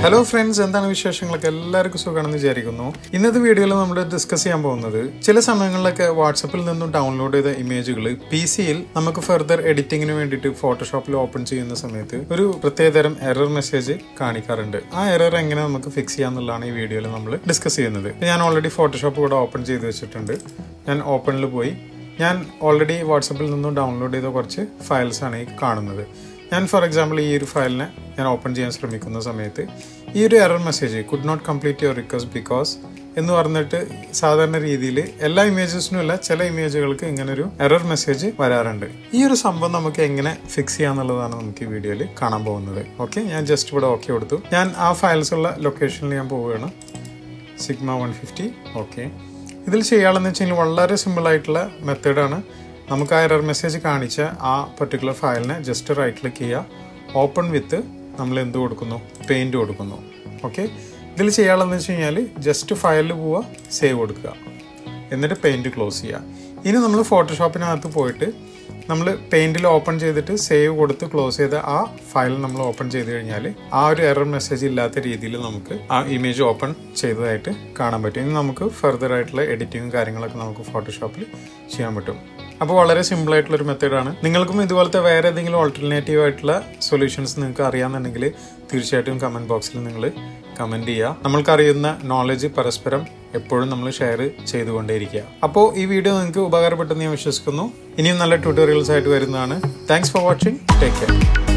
hello friends എന്താണ് വിശേഷങ്ങളൊക്കെ എല്ലാവർക്കും സുഖമാണെന്ന് വിചാരിക്കുന്നു ഇന്നത്തെ വീഡിയോയിൽ നമ്മൾ ഡിസ്കസ് ചെയ്യാൻ പോകുന്നത് ചില സമയങ്ങളിലൊക്കെ വാട്സപ്പിൽ നിന്നും ഡൗൺലോഡ് ചെയ്ത ഇമേജുകൾ പി സിയിൽ നമുക്ക് ഫെർദർ എഡിറ്റിങ്ങിന് വേണ്ടിയിട്ട് ഫോട്ടോഷോപ്പിൽ ഓപ്പൺ ചെയ്യുന്ന സമയത്ത് ഒരു പ്രത്യേകതരം എറർ മെസ്സേജ് കാണിക്കാറുണ്ട് ആ എറർ എങ്ങനെ നമുക്ക് ഫിക്സ് ചെയ്യാന്നുള്ളതാണ് ഈ വീഡിയോയിൽ നമ്മൾ ഡിസ്കസ് ചെയ്യുന്നത് ഞാൻ ഓൾറെഡി ഫോട്ടോഷോപ്പ് കൂടെ ഓപ്പൺ ചെയ്ത് വെച്ചിട്ടുണ്ട് ഞാൻ ഓപ്പണിൽ പോയി ഞാൻ ഓൾറെഡി വാട്സപ്പിൽ നിന്നും ഡൗൺലോഡ് ചെയ്ത കുറച്ച് ഫയൽസ് ആണ് ഈ കാണുന്നത് ഞാൻ ഫോർ എക്സാമ്പിൾ ഈ ഒരു ഫയലിനെ ഞാൻ ഓപ്പൺ ചെയ്യാൻ ശ്രമിക്കുന്ന സമയത്ത് ഈ ഒരു error message could not complete your request because എന്ന് പറഞ്ഞിട്ട് സാധാരണ രീതിയിൽ എല്ലാ ഇമേജസിനും അല്ല ചില ഇമേജുകൾക്ക് ഇങ്ങനെ ഒരു എറർ മെസ്സേജ് വരാറുണ്ട് ഈ ഒരു സംഭവം നമുക്ക് എങ്ങനെ ഫിക്സ് ചെയ്യാന്നുള്ളതാണ് നമുക്ക് ഈ വീഡിയോയിൽ കാണാൻ പോകുന്നത് ഓക്കെ ഞാൻ ജസ്റ്റ് ഇവിടെ ഓക്കെ കൊടുത്തു ഞാൻ ആ ഫയൽസ് ഉള്ള ലൊക്കേഷനിൽ ഞാൻ പോവുകയാണ് സിഗ്മ വൺ ഫിഫ്റ്റി ഓക്കെ ഇതിൽ ചെയ്യാമെന്ന് വെച്ച് കഴിഞ്ഞാൽ വളരെ സിമ്പിൾ ആയിട്ടുള്ള മെത്തേഡാണ് നമുക്ക് ആ എറർ മെസ്സേജ് കാണിച്ച ആ പർട്ടിക്കുലർ ഫയലിനെ ജസ്റ്റ് റൈറ്റ് ക്ലിക്ക് ചെയ്യുക ഓപ്പൺ വിത്ത് നമ്മൾ എന്ത് കൊടുക്കുന്നു പെയിൻറ് കൊടുക്കുന്നു ഓക്കെ ഇതിൽ ചെയ്യാനുള്ളതെന്ന് വെച്ച് കഴിഞ്ഞാൽ ജസ്റ്റ് ഫയലിൽ പോവുക സേവ് കൊടുക്കുക എന്നിട്ട് പെയിൻറ് ക്ലോസ് ചെയ്യുക ഇനി നമ്മൾ ഫോട്ടോഷോപ്പിനകത്ത് പോയിട്ട് നമ്മൾ പെയിൻറ്റിൽ ഓപ്പൺ ചെയ്തിട്ട് സേവ് കൊടുത്ത് ക്ലോസ് ചെയ്ത ആ ഫയൽ നമ്മൾ ഓപ്പൺ ചെയ്ത് കഴിഞ്ഞാൽ ആ ഒരു എറർ മെസ്സേജ് ഇല്ലാത്ത രീതിയിൽ നമുക്ക് ആ ഇമേജ് ഓപ്പൺ ചെയ്തതായിട്ട് കാണാൻ പറ്റും ഇനി നമുക്ക് ഫർദർ ആയിട്ടുള്ള എഡിറ്റിങ്ങും കാര്യങ്ങളൊക്കെ നമുക്ക് ഫോട്ടോഷോപ്പിൽ ചെയ്യാൻ പറ്റും അപ്പോൾ വളരെ സിമ്പിൾ ആയിട്ടുള്ള ഒരു മെത്തേഡാണ് നിങ്ങൾക്കും ഇതുപോലത്തെ വേറെ ഏതെങ്കിലും ഓൾട്ടർനേറ്റീവ് ആയിട്ടുള്ള സൊല്യൂഷൻസ് നിങ്ങൾക്ക് അറിയാമെന്നുണ്ടെങ്കിൽ തീർച്ചയായിട്ടും കമൻറ്റ് ബോക്സിൽ നിങ്ങൾ കമൻറ്റ് ചെയ്യുക നമ്മൾക്കറിയുന്ന നോളജ് പരസ്പരം എപ്പോഴും നമ്മൾ ഷെയർ ചെയ്തുകൊണ്ടേയിരിക്കുക അപ്പോൾ ഈ വീഡിയോ നിങ്ങൾക്ക് ഉപകാരപ്പെട്ടെന്ന് ഞാൻ വിശ്വസിക്കുന്നു ഇനിയും നല്ല ട്യൂട്ടോറിയൽസ് ആയിട്ട് വരുന്നതാണ് thanks for watching take care